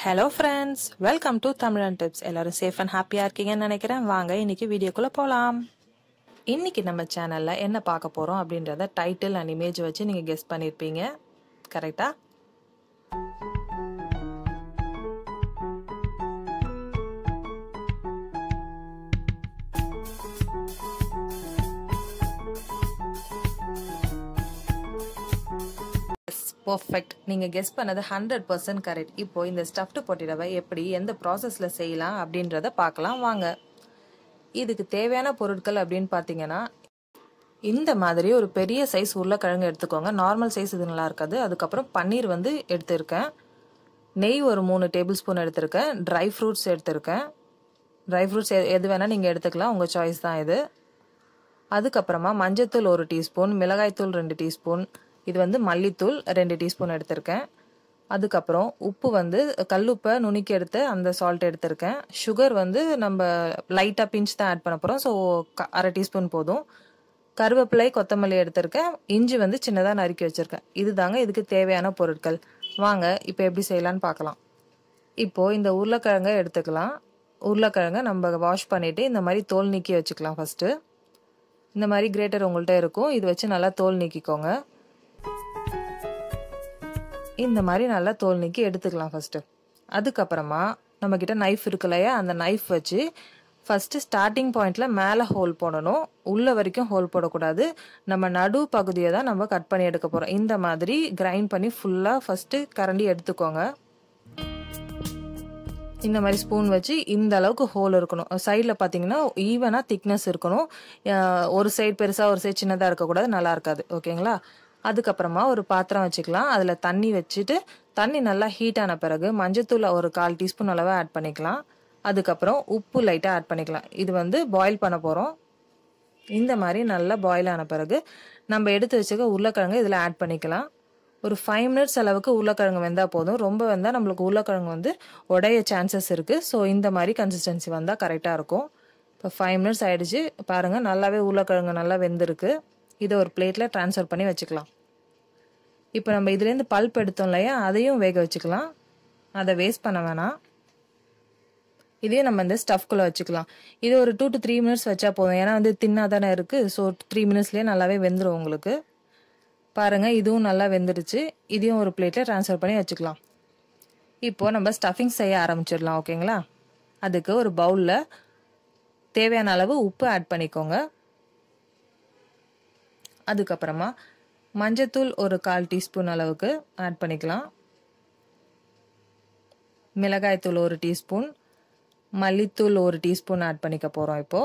hello friends welcome to Tamizhan tips எல்லாரும் safe and ஹாப்பியாக இருக்கீங்கன்னு நினைக்கிறேன் வாங்க இன்னைக்கு வீடியோக்குள்ளே போகலாம் இன்னைக்கு நம்ம சேனலில் என்ன பார்க்க போகிறோம் அப்படின்றத டைட்டில் அண்ட் இமேஜ் வச்சு நீங்கள் கெஸ் பண்ணியிருப்பீங்க கரெக்டாக பர்ஃபெக்ட் நீங்கள் கெஸ் பண்ணது ஹண்ட்ரட் பர்சன்ட் கரெக்ட் இப்போ இந்த ஸ்டஃப்டு பொட்டிடவை எப்படி எந்த ப்ராசஸில் செய்யலாம் அப்படின்றத பார்க்கலாம் வாங்க இதுக்கு தேவையான பொருட்கள் அப்படின்னு பார்த்தீங்கன்னா இந்த மாதிரி ஒரு பெரிய சைஸ் உருளைக்கிழங்கு எடுத்துக்கோங்க நார்மல் சைஸ் இது நல்லா இருக்காது அதுக்கப்புறம் பன்னீர் வந்து எடுத்திருக்கேன் நெய் ஒரு மூணு டேபிள் ஸ்பூன் எடுத்திருக்கேன் ட்ரை ஃப்ரூட்ஸ் எடுத்திருக்கேன் ட்ரை ஃப்ரூட்ஸ் எது வேணால் நீங்கள் எடுத்துக்கலாம் உங்கள் சாய்ஸ் தான் இது அதுக்கப்புறமா மஞ்சத்தூள் ஒரு டீஸ்பூன் மிளகாய்த்தூள் ரெண்டு டீஸ்பூன் இது வந்து மல்லித்தூள் ரெண்டு டீஸ்பூன் எடுத்திருக்கேன் அதுக்கப்புறம் உப்பு வந்து கல்லுப்பை நுணுக்கி எடுத்து அந்த சால்ட் எடுத்திருக்கேன் சுகர் வந்து நம்ம லைட்டாக பிஞ்ச் தான் ஆட் பண்ண போகிறோம் ஸோ அரை டீஸ்பூன் போதும் கருவேப்பிலை கொத்தமல்லி எடுத்திருக்கேன் இஞ்சி வந்து சின்னதாக நறுக்கி வச்சுருக்கேன் இது தாங்க இதுக்கு தேவையான பொருட்கள் வாங்க இப்போ எப்படி செய்யலான்னு பார்க்கலாம் இப்போது இந்த உருளைக்கிழங்கை எடுத்துக்கலாம் உருளைக்கிழங்கை நம்ம வாஷ் பண்ணிவிட்டு இந்த மாதிரி தோல் நீக்கி வச்சுக்கலாம் ஃபஸ்ட்டு இந்த மாதிரி கிரேட்டர் உங்கள்கிட்ட இருக்கும் இது வச்சு நல்லா தோல் நீக்கிக்கோங்க இந்த மாதிரி நல்லா தோல் நீக்கி எடுத்துக்கலாம் ஃபஸ்ட்டு அதுக்கப்புறமா நம்மக்கிட்ட நைஃப் இருக்கு இல்லையா அந்த நைஃப் வச்சு ஃபஸ்ட்டு ஸ்டார்டிங் பாயிண்டில் மேலே ஹோல் போடணும் உள்ளே வரைக்கும் ஹோல் போடக்கூடாது நம்ம நடு பகுதியை தான் நம்ம கட் பண்ணி எடுக்க போகிறோம் இந்த மாதிரி கிரைண்ட் பண்ணி ஃபுல்லாக ஃபஸ்ட்டு கரண்டி எடுத்துக்கோங்க இந்த மாதிரி ஸ்பூன் வச்சு இந்த அளவுக்கு ஹோல் இருக்கணும் சைடில் பார்த்தீங்கன்னா ஈவனாக திக்னஸ் இருக்கணும் ஒரு சைடு பெருசாக ஒரு சைடு சின்னதாக இருக்கக்கூடாது நல்லா இருக்காது ஓகேங்களா அதுக்கப்புறமா ஒரு பாத்திரம் வச்சுக்கலாம் அதில் தண்ணி வச்சுட்டு தண்ணி நல்லா ஹீட் ஆன பிறகு மஞ்சத்தூள் ஒரு கால் டீஸ்பூன் அளவு ஆட் பண்ணிக்கலாம் அதுக்கப்புறம் உப்பு லைட்டாக ஆட் பண்ணிக்கலாம் இது வந்து பாயில் பண்ண போகிறோம் இந்த மாதிரி நல்லா பாயில் ஆன பிறகு நம்ம எடுத்து வச்சுக்க உருளைக்கிழங்கு இதில் ஆட் பண்ணிக்கலாம் ஒரு ஃபைவ் மினிட்ஸ் அளவுக்கு உருளைக்கிழங்கு வெந்தால் போதும் ரொம்ப வெந்தால் நம்மளுக்கு உருளைக்கிழங்கு வந்து உடைய சான்சஸ் இருக்குது ஸோ இந்த மாதிரி கன்சிஸ்டன்சி வந்தால் கரெக்டாக இருக்கும் இப்போ ஃபைவ் மினிட்ஸ் ஆகிடுச்சு பாருங்கள் நல்லாவே உருளைக்கிழங்கு நல்லா வெந்திருக்கு இதை ஒரு பிளேட்டில் ட்ரான்ஸ்ஃபர் பண்ணி வச்சுக்கலாம் இப்போ நம்ம இதுலேருந்து பல்ப் எடுத்தோம் இல்லையா அதையும் வேக வச்சுக்கலாம் அதை வேஸ்ட் பண்ண வேணாம் இதையும் நம்ம இந்த ஸ்டஃப்குள்ளே வச்சுக்கலாம் இது ஒரு டூ டு த்ரீ மினிட்ஸ் வச்சா போதும் ஏன்னா வந்து தின்னாக தானே இருக்குது ஸோ த்ரீ மினிட்ஸ்லேயே நல்லாவே வெந்துடும் உங்களுக்கு பாருங்கள் இதுவும் நல்லா வெந்துடுச்சு இதையும் ஒரு பிளேட்டில் ட்ரான்ஸ்ஃபர் பண்ணி வச்சுக்கலாம் இப்போது நம்ம ஸ்டஃபிங் செய்ய ஆரம்பிச்சிடலாம் ஓகேங்களா அதுக்கு ஒரு பவுலில் தேவையான அளவு உப்பு ஆட் பண்ணிக்கோங்க அதுக்கப்புறமா மஞ்சத்தூள் ஒரு கால் டீஸ்பூன் அளவுக்கு ஆட் பண்ணிக்கலாம் மிளகாய்த்தூள் ஒரு டீஸ்பூன் மல்லித்தூள் ஒரு டீஸ்பூன் ஆட் பண்ணிக்க போகிறோம் இப்போது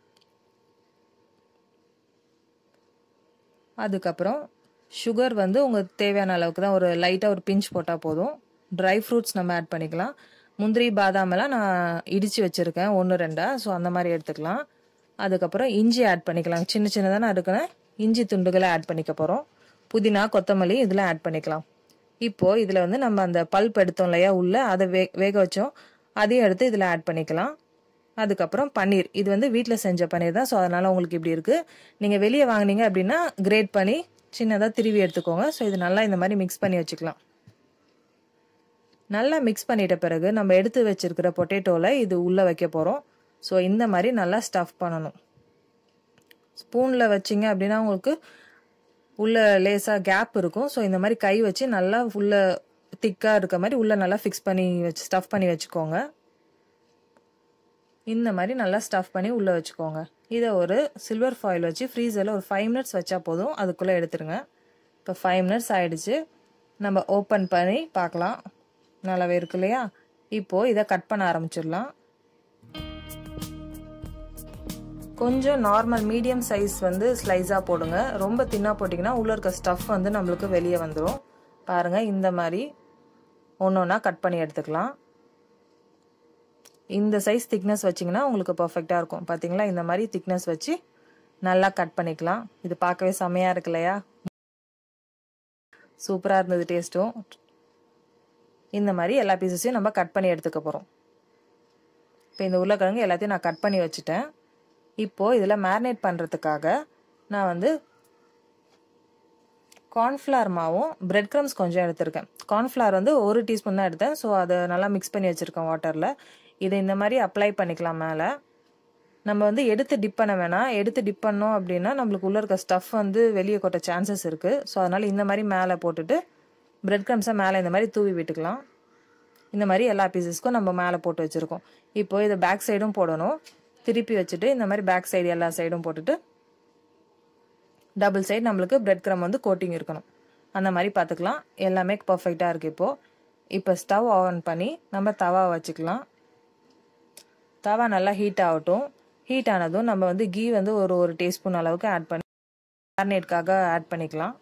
அதுக்கப்புறம் சுகர் வந்து உங்களுக்கு தேவையான அளவுக்கு தான் ஒரு லைட்டாக ஒரு பிஞ்ச் போட்டால் போதும் ட்ரை ஃப்ரூட்ஸ் நம்ம ஆட் பண்ணிக்கலாம் முந்திரி பாதாமெல்லாம் நான் இடித்து வச்சுருக்கேன் ஒன்று ரெண்டாக ஸோ அந்த மாதிரி எடுத்துக்கலாம் அதுக்கப்புறம் இஞ்சி ஆட் பண்ணிக்கலாம் சின்ன சின்னதாக நான் இருக்கிறேன் இஞ்சி துண்டுகளை ஆட் பண்ணிக்க போகிறோம் புதினா கொத்தமல்லி இதில் ஆட் பண்ணிக்கலாம் இப்போது இதில் வந்து நம்ம அந்த பல்ப் எடுத்தோம் இல்லையா உள்ளே அதை வே வேக வச்சோம் அதையும் எடுத்து இதில் ஆட் பண்ணிக்கலாம் அதுக்கப்புறம் பன்னீர் இது வந்து வீட்டில் செஞ்ச பன்னீர் தான் ஸோ அதனால் உங்களுக்கு இப்படி இருக்குது நீங்கள் வெளியே வாங்கினீங்க அப்படின்னா கிரேட் பண்ணி சின்னதாக திருவி எடுத்துக்கோங்க ஸோ இது நல்லா இந்த மாதிரி மிக்ஸ் பண்ணி வச்சுக்கலாம் நல்லா மிக்ஸ் பண்ணிட்ட பிறகு நம்ம எடுத்து வச்சிருக்கிற பொட்டேட்டோவில் இது உள்ளே வைக்க போகிறோம் ஸோ இந்த மாதிரி நல்லா ஸ்டஃப் பண்ணணும் ஸ்பூனில் வச்சிங்க அப்படின்னா உங்களுக்கு உள்ள லேசாக கேப் இருக்கும் ஸோ இந்த மாதிரி கை வச்சு நல்லா உள்ள திக்காக இருக்க மாதிரி உள்ளே நல்லா ஃபிக்ஸ் பண்ணி வச்சு ஸ்டஃப் பண்ணி வச்சுக்கோங்க இந்த மாதிரி நல்லா ஸ்டஃப் பண்ணி உள்ளே வச்சுக்கோங்க இதை ஒரு சில்வர் ஃபாயில் வச்சு ஃப்ரீசரில் ஒரு ஃபைவ் மினிட்ஸ் வச்சா போதும் அதுக்குள்ளே எடுத்துருங்க இப்போ ஃபைவ் மினிட்ஸ் ஆகிடுச்சு நம்ம ஓப்பன் பண்ணி பார்க்கலாம் நல்லாவே இருக்கு இல்லையா இப்போது இதை கட் பண்ண ஆரம்பிச்சிடலாம் கொஞ்சம் நார்மல் மீடியம் சைஸ் வந்து ஸ்லைஸாக போடுங்க ரொம்ப தின்னாக போட்டிங்கன்னா உள்ளே இருக்க ஸ்டஃப் வந்து நம்மளுக்கு வெளியே வந்துடும் பாருங்கள் இந்த மாதிரி ஒன்று ஒன்றா கட் பண்ணி எடுத்துக்கலாம் இந்த சைஸ் திக்னஸ் வச்சிங்கன்னா உங்களுக்கு பர்ஃபெக்டாக இருக்கும் பார்த்தீங்களா இந்த மாதிரி திக்னஸ் வச்சு நல்லா கட் பண்ணிக்கலாம் இது பார்க்கவே செம்மையாக இருக்கு இல்லையா சூப்பராக இருந்தது டேஸ்ட்டும் இந்த மாதிரி எல்லா பீசஸையும் நம்ம கட் பண்ணி எடுத்துக்க போகிறோம் இப்போ இந்த உருளைக்கிழங்கு எல்லாத்தையும் நான் கட் பண்ணி வச்சுட்டேன் இப்போது இதில் மேரினேட் பண்ணுறதுக்காக நான் வந்து கார்ன்ஃப்ளவர் மாவும் பிரெட் க்ரம்ஸ் கொஞ்சம் எடுத்திருக்கேன் கார்ன்ஃப்ளவர் வந்து ஒரு டீஸ்பூன் தான் எடுத்தேன் ஸோ அதை நல்லா மிக்ஸ் பண்ணி வச்சுருக்கேன் வாட்டரில் இதை இந்த மாதிரி அப்ளை பண்ணிக்கலாம் மேலே நம்ம வந்து எடுத்து டிப் பண்ண வேணாம் எடுத்து டிப் பண்ணோம் அப்படின்னா நம்மளுக்கு உள்ளே இருக்க ஸ்டஃப் வந்து வெளியே கொட்ட சான்சஸ் இருக்குது ஸோ அதனால் இந்த மாதிரி மேலே போட்டுட்டு பிரெட் க்ரம்ஸை மேலே இந்த மாதிரி தூவி விட்டுக்கலாம் இந்த மாதிரி எல்லா பீசஸ்க்கும் நம்ம மேலே போட்டு வச்சுருக்கோம் இப்போ இதை பேக் சைடும் போடணும் திருப்பி வச்சுட்டு இந்த மாதிரி பேக் சைடு எல்லா சைடும் போட்டுட்டு டபுள் சைடு நம்மளுக்கு பிரெட் க்ரம் வந்து கோட்டிங் இருக்கணும் அந்த மாதிரி பார்த்துக்கலாம் எல்லாமே பர்ஃபெக்டாக இருக்குது இப்போது இப்போ ஸ்டவ் ஆன் பண்ணி நம்ம தவா வச்சுக்கலாம் தவா நல்லா ஹீட் ஆகட்டும் ஹீட் ஆனதும் நம்ம வந்து கீ வந்து ஒரு ஒரு டீஸ்பூன் அளவுக்கு ஆட் பண்ணி மேரினேட்காக ஆட் பண்ணிக்கலாம்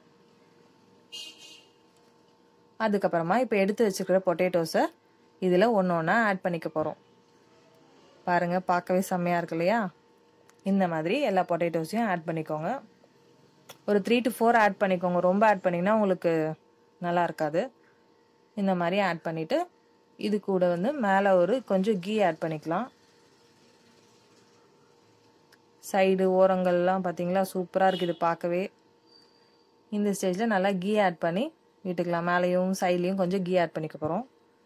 அதுக்கப்புறமா இப்போ எடுத்து வச்சுக்கிற பொட்டேட்டோஸை இதில் ஒன்று ஒன்றா ஆட் பண்ணிக்க போகிறோம் பாருங்கள் பார்க்கவே செம்மையாக இருக்கு இல்லையா இந்த மாதிரி எல்லா பொட்டேட்டோஸையும் ஆட் பண்ணிக்கோங்க ஒரு த்ரீ டு ஃபோர் ஆட் பண்ணிக்கோங்க ரொம்ப ஆட் பண்ணிங்கன்னா உங்களுக்கு நல்லா இருக்காது இந்த மாதிரி ஆட் பண்ணிவிட்டு இது கூட வந்து மேலே ஒரு கொஞ்சம் கீ ஆட் பண்ணிக்கலாம் சைடு ஓரங்கள்லாம் பார்த்தீங்களா சூப்பராக இருக்குது பார்க்கவே இந்த ஸ்டேஜில் நல்லா கீ ஆட் பண்ணி விட்டுக்கலாம் மேலேயும் சைட்லேயும் கொஞ்சம் கீ ஆட் பண்ணிக்க போகிறோம்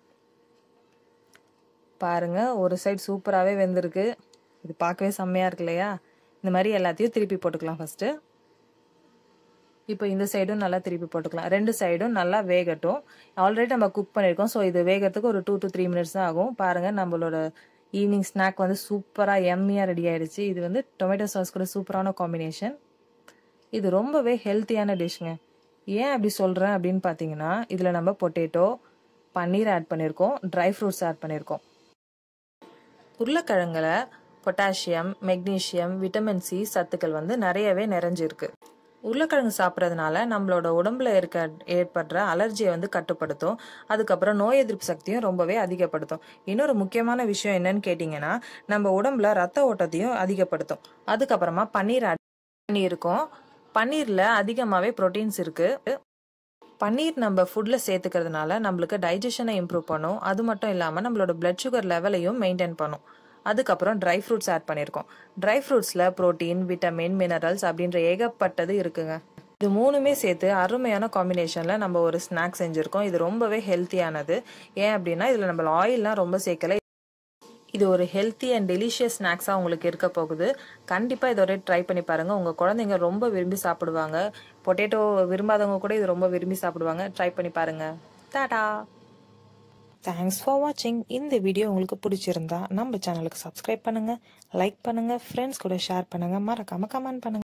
பாருங்கள் ஒரு சைடு சூப்பராகவே வெந்திருக்கு இது பார்க்கவே செம்மையாக இருக்கு இல்லையா இந்த மாதிரி எல்லாத்தையும் திருப்பி போட்டுக்கலாம் ஃபஸ்ட்டு இப்போ இந்த சைடும் நல்லா திருப்பி போட்டுக்கலாம் ரெண்டு சைடும் நல்லா வேகட்டும் ஆல்ரெடி நம்ம குக் பண்ணியிருக்கோம் ஸோ இது வேகிறதுக்கு ஒரு டூ டு த்ரீ மினிட்ஸ் தான் ஆகும் பாருங்கள் நம்மளோட ஈவினிங் ஸ்நாக் வந்து சூப்பராக எம்மியாக ரெடி ஆகிடுச்சு இது வந்து டொமேட்டோ சாஸ் கூட சூப்பரான காம்பினேஷன் இது ரொம்பவே ஹெல்த்தியான டிஷ்ங்க ஏன் அப்படி சொல்கிறேன் அப்படின்னு பார்த்தீங்கன்னா இதில் நம்ம பொட்டேட்டோ பன்னீர் ஆட் பண்ணியிருக்கோம் ட்ரை ஃப்ரூட்ஸ் ஆட் பண்ணியிருக்கோம் உருளைக்கிழங்குல பொட்டாசியம் மெக்னீஷியம் விட்டமின் சி சத்துக்கள் வந்து நிறையவே நிறைஞ்சிருக்கு உருளைக்கிழங்கு சாப்பிட்றதுனால நம்மளோட உடம்புல இருக்க ஏற்படுற அலர்ஜியை வந்து கட்டுப்படுத்தும் அதுக்கப்புறம் நோய் எதிர்ப்பு சக்தியும் ரொம்பவே அதிகப்படுத்தும் இன்னொரு முக்கியமான விஷயம் என்னன்னு கேட்டிங்கன்னா நம்ம உடம்புல ரத்த ஓட்டத்தையும் அதிகப்படுத்தும் அதுக்கப்புறமா பன்னீர் ஆட் பண்ணியிருக்கோம் பன்னீரில் அதிகமாகவே ப்ரோட்டீன்ஸ் இருக்குது பன்னீர் நம்ம ஃபுட்டில் சேர்த்துக்கிறதுனால நம்மளுக்கு டைஜஷனை இம்ப்ரூவ் பண்ணும் அது மட்டும் இல்லாமல் நம்மளோட பிளட் சுகர் லெவலையும் மெயின்டைன் பண்ணும் அதுக்கப்புறம் ட்ரை ஃப்ரூட்ஸ் ஆட் பண்ணியிருக்கோம் ட்ரை ஃப்ரூட்ஸில் ப்ரோட்டீன் விட்டமின் மினரல்ஸ் அப்படின்ற ஏகப்பட்டது இருக்குங்க இது மூணுமே சேர்த்து அருமையான காம்பினேஷனில் நம்ம ஒரு ஸ்நாக்ஸ் செஞ்சுருக்கோம் இது ரொம்பவே ஹெல்த்தியானது ஏன் அப்படின்னா இதில் நம்ம ஆயில்லாம் ரொம்ப சேர்க்கல இது ஒரு ஹெல்த்தி அண்ட் டெலிஷியஸ் ஸ்நாக்ஸாக உங்களுக்கு இருக்க போகுது கண்டிப்பாக இதோட ட்ரை பண்ணி பாருங்கள் உங்கள் குழந்தைங்க ரொம்ப விரும்பி சாப்பிடுவாங்க பொட்டேட்டோ விரும்பாதவங்க கூட இது ரொம்ப விரும்பி சாப்பிடுவாங்க ட்ரை பண்ணி பாருங்கள் டாடா தேங்க்ஸ் ஃபார் வாட்சிங் இந்த வீடியோ உங்களுக்கு பிடிச்சிருந்தா நம்ம சேனலுக்கு சப்ஸ்கிரைப் பண்ணுங்கள் லைக் பண்ணுங்கள் ஃப்ரெண்ட்ஸ் கூட ஷேர் பண்ணுங்கள் மறக்காமல் கமெண்ட் பண்ணுங்கள்